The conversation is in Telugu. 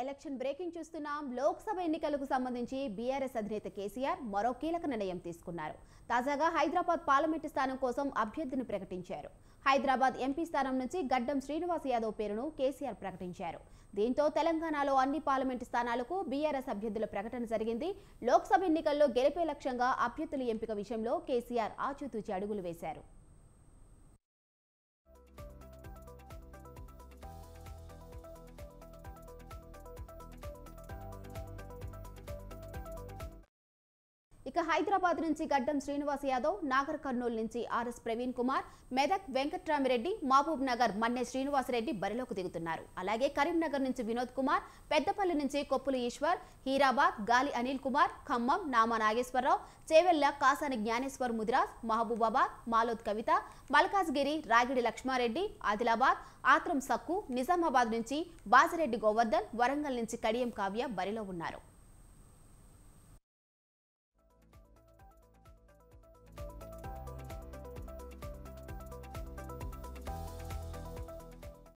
ఎలక్షన్ బ్రేకింగ్ చూస్తున్నాం లోక్సభ ఎన్నికలకు సంబంధించి బీఆర్ఎస్ అధినేత కేసీఆర్ మరో కీలక నిర్ణయం తీసుకున్నారు తాజాగా హైదరాబాద్ పార్లమెంటు స్థానం కోసం అభ్యర్థిని ప్రకటించారు హైదరాబాద్ ఎంపీ స్థానం నుంచి గడ్డం శ్రీనివాస్ యాదవ్ పేరును కేసీఆర్ ప్రకటించారు దీంతో తెలంగాణలో అన్ని పార్లమెంటు స్థానాలకు బీఆర్ఎస్ అభ్యర్థుల ప్రకటన జరిగింది లోక్సభ ఎన్నికల్లో గెలిపే లక్ష్యంగా అభ్యర్థుల ఎంపిక విషయంలో కేసీఆర్ ఆచితూచి అడుగులు వేశారు ఇక హైదరాబాద్ నుంచి గడ్డం శ్రీనివాస్ యాదవ్ నాగర్ కర్నూలు నుంచి ఆర్ఎస్ ప్రవీణ్ కుమార్ మెదక్ వెంకట్రామిరెడ్డి మహబూబ్ నగర్ మన్నె శ్రీనివాసరెడ్డి బరిలోకి దిగుతున్నారు అలాగే కరీంనగర్ నుంచి వినోద్ కుమార్ పెద్దపల్లి నుంచి కొప్పులు ఈశ్వర్ హీరాబాద్ గాలి అనిల్ కుమార్ ఖమ్మం నామా నాగేశ్వరరావు చేవెళ్ల కాసాని జ్ఞానేశ్వర్ ముదిరాజ్ మహబూబాబాద్ మాలోద్ కవిత మల్కాజ్గిరి రాగిడి లక్ష్మారెడ్డి ఆదిలాబాద్ ఆత్రం సక్కు నిజామాబాద్ నుంచి బాజిరెడ్డి గోవర్ధన్ వరంగల్ నుంచి కడియం కావ్య బరిలో ఉన్నారు